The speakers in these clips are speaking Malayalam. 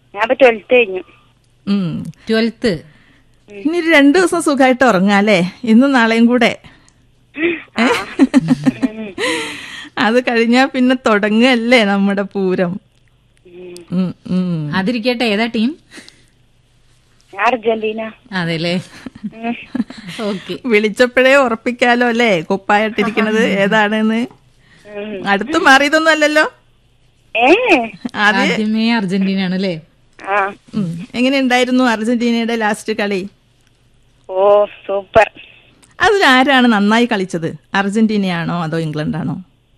ഞാൻ ഇപ്പൊ ട്വൽത്ത് കഴിഞ്ഞു ഉം. ട്വൽത്ത് ഇനി ഒരു രണ്ടു ദിവസം സുഖമായിട്ട് ഉറങ്ങാല്ലേ ഇന്നും നാളെയും കൂടെ ഏ? അത് കഴിഞ്ഞാ പിന്നെ തുടങ്ങല്ലേ നമ്മുടെ പൂരം ഉം, ഉം. അതിരിക്കട്ടെ ഏതാ ടീം ഞാൻ അർജന്റീന അതെല്ലേ ഉം. ഓക്കെ വിളിച്ചപ്പോഴേ ഉറപ്പിക്കാലോ അല്ലേ കുപ്പായിട്ടിരിക്കണത് ഏതാണെന്ന് ഉം. അടുത്ത് മാറിയതൊന്നും അല്ലല്ലോ ഏ ആദ്യം ആദ്യമേ അർജന്റീന ആണ് അല്ലേ ആ ഉം. എങ്ങനെയുണ്ടായിരുന്നു അർജന്റീനയുടെ ലാസ്റ്റ് കളി ഓ സൂപ്പർ അതിലാരാണ് നന്നായി കളിച്ചത് അർജന്റീനയാണോ അതോ ഇംഗ്ലണ്ടാണോ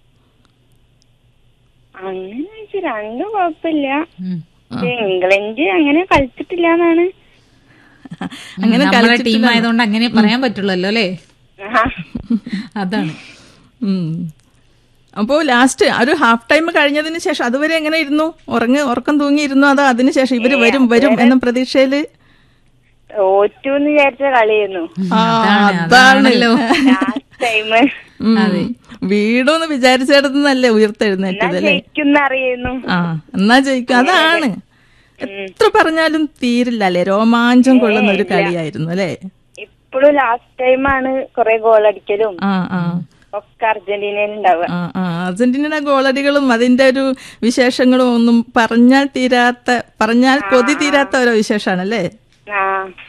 അങ്ങനെ വെച്ച് രണ്ടും കുഴപ്പമില്ല ഉം. പക്ഷെ ഇംഗ്ലണ്ട് അങ്ങനെ കളിച്ചിട്ടില്ല എന്നാണ് അങ്ങനെ നമ്മളെ ടീം കളിച്ചിട്ടില്ല. ആയതുകൊണ്ട് അങ്ങനെ പറയാൻ പറ്റുള്ളല്ലോ അല്ലേ ആഹാ. അതാണ് ഉം. അപ്പോ ലാസ്റ്റ് ഒരു ഹാഫ് ടൈം കഴിഞ്ഞതിന് ശേഷം അതുവരെ എങ്ങനെ ഇരുന്നു ഉറങ്ങ് ഉറക്കം തൂങ്ങിയിരുന്നു അതോ അതിനുശേഷം ഇവര് വരും വരും എന്ന പ്രതീക്ഷയില് തോറ്റു എന്ന് വിചാരിച്ച കളിയായിരുന്നു ആ, അതാണ്, അതാണ് അതാണല്ലോ. ലാസ്റ്റ് ടൈം ഉം. വീടൂന്ന് വിചാരിച്ചിടത്തുനിന്നല്ലേ ഉയർത്തെഴുന്നേറ്റത് അല്ലേ ജയിക്കുന്ന അറിയുന്നു ആ എന്നാ ജയിക്കും അതാണ് എത്ര പറഞ്ഞാലും തീരില്ല അല്ലേ രോമാഞ്ചം കൊള്ളുന്ന ഒരു കളിയായിരുന്നു അല്ലേ ഇപ്പോഴും ലാസ്റ്റ് ടൈമാണ് കൊറേ ഗോൾ അടിക്കലും ആ ആ ഒക്കെ അർജന്റീനയിൽ ഉണ്ടാവുക ആ ആ അർജന്റീനയുടെ ഗോളടികളും അതിന്റെ ഒരു വിശേഷങ്ങളും ഒന്നും പറഞ്ഞാൽ തീരാത്ത പറഞ്ഞാൽ കൊതി തീരാത്ത ഓരോ വിശേഷാണല്ലേ ആ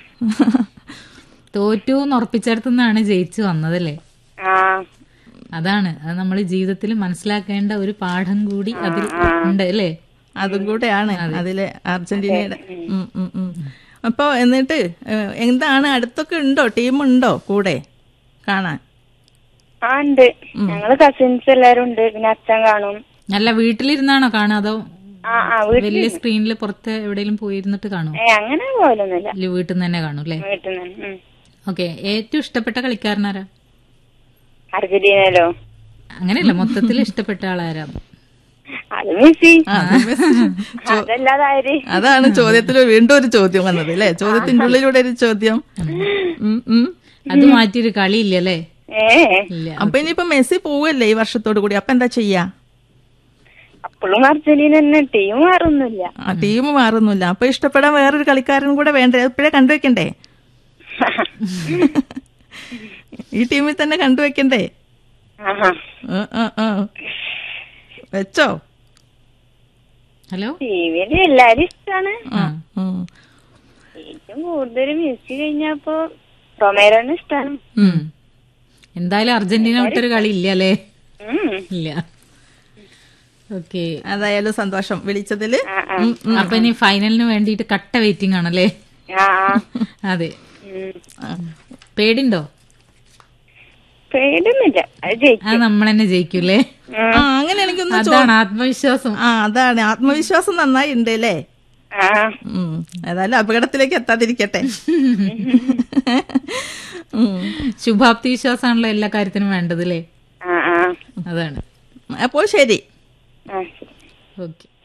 തോറ്റു എന്ന് ഉറപ്പിച്ചെടുത്തുനിന്നാണ് ജയിച്ചു വന്നതല്ലേ ആ അതാണ് അത് നമ്മൾ ജീവിതത്തിൽ മനസ്സിലാക്കേണ്ട ഒരു പാഠം കൂടി അതിൽ ഉണ്ട് അല്ലേ അതും കൂടെയാണ് അതിലെ അർജന്റീനയുടെ ഉം, ഉം, ഉം. അപ്പൊ എന്നിട്ട് ഏഹ്, എന്താണ് അടുത്തൊക്കെ ഉണ്ടോ ടീമുണ്ടോ കൂടെ കാണാൻ ആ ഉണ്ട് ഞങ്ങള് കസിൻസ് എല്ലാരും ഉണ്ട് പിന്നെ അച്ഛൻ കാണും അല്ല വീട്ടിലിരുന്നാണോ കാണാ അതോ ആ ആ വീട്ടിൽ വലിയ സ്ക്രീനിൽ പുറത്ത് എവിടെയെങ്കിലും പോയിരുന്നിട്ട് കാണും ഏ അങ്ങനെ പോലൊന്നുമില്ല ഇല്ല വീട്ടിൽ നിന്ന് തന്നെ കാണും അല്ലേ വീട്ടിൽ നിന്ന് ഉം. ഓക്കെ ഏറ്റവും ഇഷ്ടപ്പെട്ട കളിക്കാരനാരാ അർജന്റീനയിലോ അങ്ങനെയല്ല മൊത്തത്തിൽ ഇഷ്ടപ്പെട്ട ആളാരാ അത് മെസ്സി ആ, അത് മെസ്സി. അതല്ലാതെ ആര് അതാണ് ചോദ്യത്തിൽ വീണ്ടും ഒരു ചോദ്യം വന്നത് അല്ലേ ചോദ്യത്തിന്റെ ഉള്ളിലൂടെ ഒരു ചോദ്യം ഉം, ഉം. അത് മാറ്റിയൊരു കളിയില്ല അല്ലേ ഏ ഇല്ല അപ്പൊ ഇനിയിപ്പോ മെസ്സി പോവല്ലേ ഈ വർഷത്തോടു കൂടി അപ്പൊ എന്താ ചെയ്യാ അപ്പോഴും അർജന്റീന തന്നെ ടീം മാറൊന്നുമില്ല ആ ടീം മാറുന്നില്ല അപ്പൊ ഇഷ്ടപ്പെടാൻ വേറൊരു കളിക്കാരൻ കൂടെ വേണ്ടേ ഇപ്പോഴേ കണ്ടുവെക്കണ്ടേ ഈ ടീമിൽ തന്നെ കണ്ടുവെക്കണ്ടേ ആഹാ ആ, ആ, ആ. വെച്ചോ ഹലോ ടീമില് എല്ലാരും ഇഷ്ടാണ് ആ ഉം. ഏറ്റവും കൂടുതൽ മെസ്സി കഴിഞ്ഞപ്പോ റൊമേരോന് ഇഷ്ടാണ് ഉം. എന്തായാലും അർജന്റീന വിട്ടൊരു കളി ഇല്ല അല്ലേ ഉം. ഇല്ല ഓക്കെ അതായാലും സന്തോഷം വിളിച്ചതില് ആ, ആ. അപ്പൊ ഇനി ഫൈനലിന് വേണ്ടിയിട്ട് കട്ട വെയിറ്റിംഗ് ആണല്ലേ ആ ആ. അതെ ഉം. പേടിണ്ടോ പേടിയൊന്നുമില്ല അത് ജയിക്കും അത് നമ്മൾ തന്നെ ജയിക്കൂലേ ആ അങ്ങനെയാണെങ്കിൽ ഒന്ന് ചോ അതാണ് ആത്മവിശ്വാസം ആ അതാണ് ആത്മവിശ്വാസം നന്നായി ഉണ്ട് അല്ലേ ആ ഉം. ഏതായാലും അപകടത്തിലേക്ക് എത്താതിരിക്കട്ടെ ഉം. ശുഭാപ്തി വിശ്വാസമാണല്ലോ എല്ലാ കാര്യത്തിനും വേണ്ടത് അല്ലേ ആ ആ അതാണ് അപ്പോൾ ശരി ആ ശരി ഓക്കെ